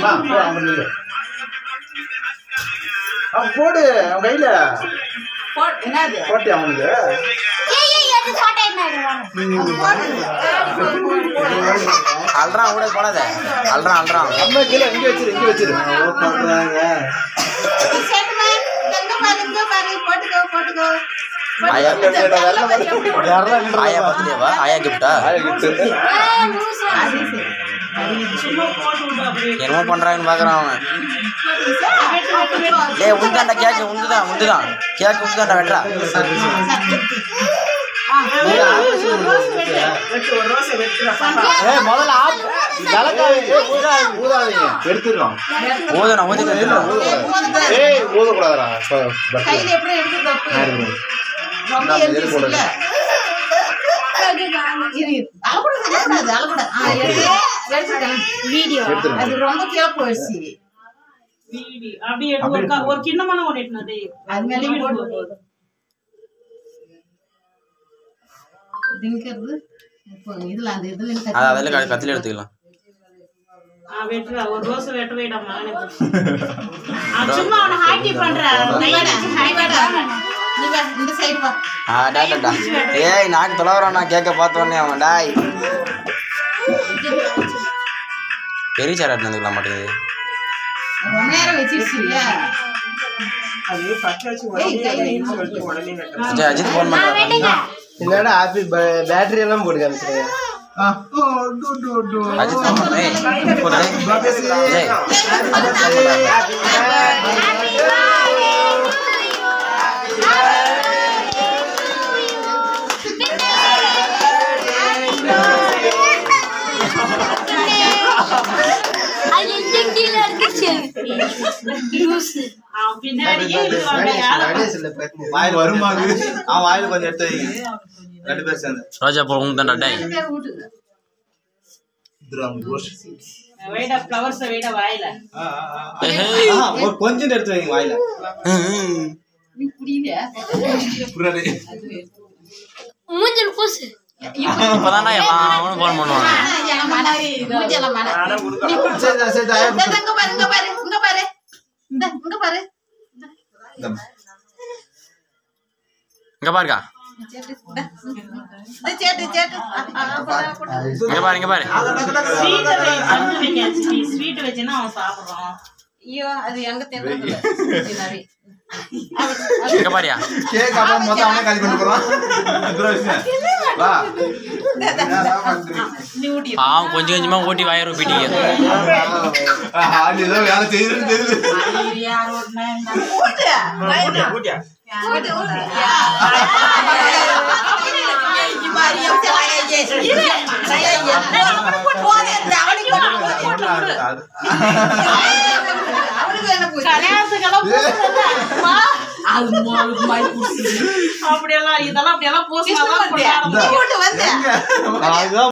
வா, போ, அங்க நில்லு. அவன் போடு அவன் கையில போ- என்னது போட்டு அவனுக்கு அல்றான் கூட போடாத அல்றான் அல்றான் அம்மா கீழே இங்க வச்சிரு இங்க வச்சிரு இங்க பாரு இங்க பாரு போட்டுக்கோ போட்டுக்கோ ஆயா போட்டுக்கோ. ஆயா பர்த்டேவா ஆயா கிஃப்டா அது சரி. என்னமோ பண்றாங்கன்னு பாக்குறான் அவன் டேய் உந்துதான்டா கேக்கு உந்துதான் உந்துதான் கேக்கு உந்துதான்டா வெட்றா ஏய் முதல்ல ஆப் விளக்காதீங்க ஊதாதீங்க எடுத்துடுறோம் ஊதுனா ஊதி கத்துறான் ஏய் ஊதக்கூடாதுடா இப்ப birthday. கையில எப்படி எடுத்து தப்பு நான் எடுக்கிறேன். ரொம்ப நான் எரிஞ்சிச்சு எது போடுறது? இரு, இரு. அழக்கூடாது, அழக்கூடாது, அழக்கூடாது. ஆ, எடுத்து, எடுத்துட்டேன். எடுத்துருங்க. அது ரொம்ப கீழே போயிடுச்சு அப்படி எடுத்து ஒரு க- ஒரு கிண்ணமான ஒன்று எட்டுனது அது மேலே போட்டு போகுது. திங்கிறது இப்போ இதுல அந்த இதுல இருந்து அது அதில் க கத்தில எடுத்துக்கலாம் வெட்டுறா ஒரு ரோஸ் வெட்ட வைடா மகனே அவன் சும்மா அவனை ஹாக்கி பண்றா நீ வாடா, நீ வாடா. நீ வா, இந்த சைடு வா ஆடாடா ஏய் நாக்கு தொலைவறான் நான் கேட்க பார்த்தோன்னே அவன் டாய் பெரிய சேர் எடுத்து வந்துக்கலாம் மாட்டேங்குது ரொம்ப நேரம் வச்சிருச்சியா ஏய், கையில அஜய் அஜித் ஃபோன் பண்ணுறான் என்னடா ஹாப்பி பேட்டரி எல்லாம் போட்டு காமிச்சிருங்க ஆ. ஓ, டு, டு, டு. அஜித் ஃபோன் பண்ண ஏய் அஜய் அஜித் ஃபோன் பண்ணுறான் அவன் பின்னாடியே இருக்கான்டா யாரும் வாயில் வருமாகு அவன் வாயில கொஞ்சம் எடுத்து வைங்க ரெண்டு பேர் சேர்ந்து ரோஜா பூ உங்க தான்டா டேய் வீட்டுக்கு இதுதான் ரோஸ். வைடா ஃப்ளவர்ஸ் வைடா வாயில ஆ, ஒரு கொஞ்சம் எடுத்து வைங்க வாயில நீ புரியல புரியல. மூஞ்சல் பூசு இப்போதான்டா அவனும் ஃபோன் பண்ணுவான் மூஞ்செல்லாம் மன. நீ புடி- சரி, சரி, சரி, இந்த, இந்த, இங்க பாரு, இங்க பாரு, இங்க பாரு. இந்த, இங்க பாரு. இங்க பாருக்கா சேட்டு, இந்த, இந்த சேட்டு, சேட்டு. ஆ, ஆ, போடா, போடா. இங்க பாரு இங்க பாரு ஸ்வீட் வை தந்து வைக்காச்சு ஸ்வீட் வச்சுன்னா அவன் சாப்பிடுறான் ஐயோ அது எங்க தெரியல பின்னாடி. இங்க பாரியா கேக் அப்புறம் மொத்தம் அவனே காலி கொண்டு போறான். வா. என்னடா பண்றீங்க? நீ ஊட்டி பாவம் கொஞ்சம் கொஞ்சமா ஓட்டி வாயிரு போயிட்டீங்க ஆஹா, நீ ஏதோ வேலை செய்யுதுன்னு தெரியுது. யார் ஓட்டுனா என்ன? ஊட்டு ஊட்டு ஊட்டு ஊட்டு இங்க பாரு, என் தலையை ஏய், இரு. தலையை ஏய். போதே, இந்த அவனுக்கு போட்டு, போட்டு, போட்டு. அவனுக்கு என்ன போச்சு? கல்யாணத்துக்கெல்லாம் பூசுறதா? அது மொ- மாதிரி புடிச்சு. அப்படியெல்லாம் இதெல்லாம் அப்படியெல்லாம் பூசினாதான் கிருஷ்ணமூர்த்தி, கொண்டாட முடியும். இங்க வந்து எங்க? அதுதான்